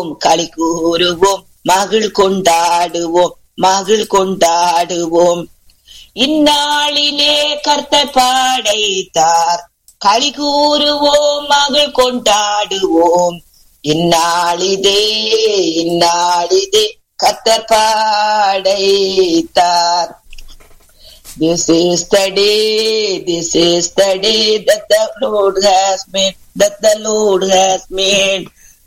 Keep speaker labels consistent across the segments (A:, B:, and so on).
A: கூறுவோம் களி கூறுவோம் மகிழ் கொண்டாடுவோம் மகிழ் கொண்டாடுவோம் இந்நாளிலே கர்த்தர் பாடைத்தார் களி கூறுவோம் மகிழ் கொண்டாடுவோம் இந்நாளிதே இந்நாளிதே கர்த்தர் பாடைத்தார் This is the day, this is the day that the Lord has made, that the Lord has made.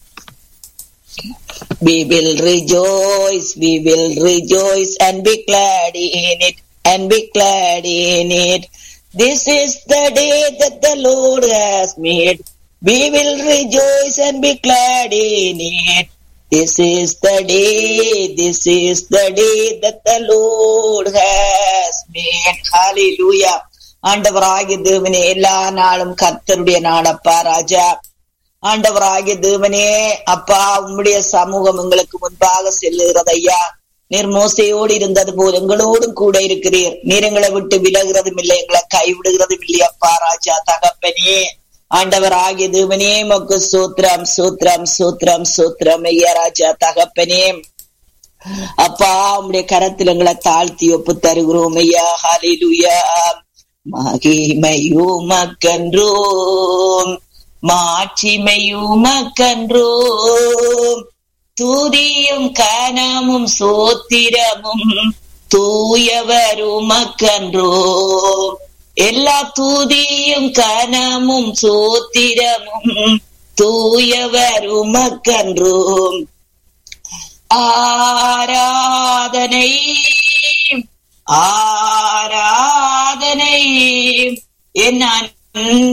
A: We will rejoice, we will rejoice and be glad in it, and be glad in it. This is the day that the Lord has made. We will rejoice and be glad in it. This is the day, this is the day that the Lord has made. Hallelujah. ஆண்டவராகிய தேவனே எல்லா நாளும் கர்த்தருடைய நாடப்பா ராஜா ஆண்டவராகிய தேவனே அப்பா உம்முடைய சமூகம் எங்களுக்கு முன்பாக செல்லுகிறது ஐயா நீர் மோசையோடு இருந்தது போல் எங்களோடும் கூட இருக்கிறீர் நீர் எங்களை விட்டு விலகிறதும் இல்லை எங்களை கைவிடுகிறதும் இல்லை அப்பா ராஜா தகப்பனே ஆண்டவர் ஆகிய தேவனே மக்கு சூத்திரம் சூத்திரம் சூத்திரம் சூத்திரம் ஐயா ராஜா தகப்பனே அப்பா உம்முடைய கரத்தில் எங்களை தாழ்த்தி ஒப்பு தருகிறோம் ஐயா ஹலிலுயா மகிமையுமக்கன்றோம் மாட்சிமையுமக்கன்றோம் துதியும் கனமும் சோத்திரமும் தூயவருமக்கன்றோம் எல்லா துதியும் கனமும் சோத்திரமும் தூயவருமக்கன்றோம் ஆராதனை ஆராதனை என்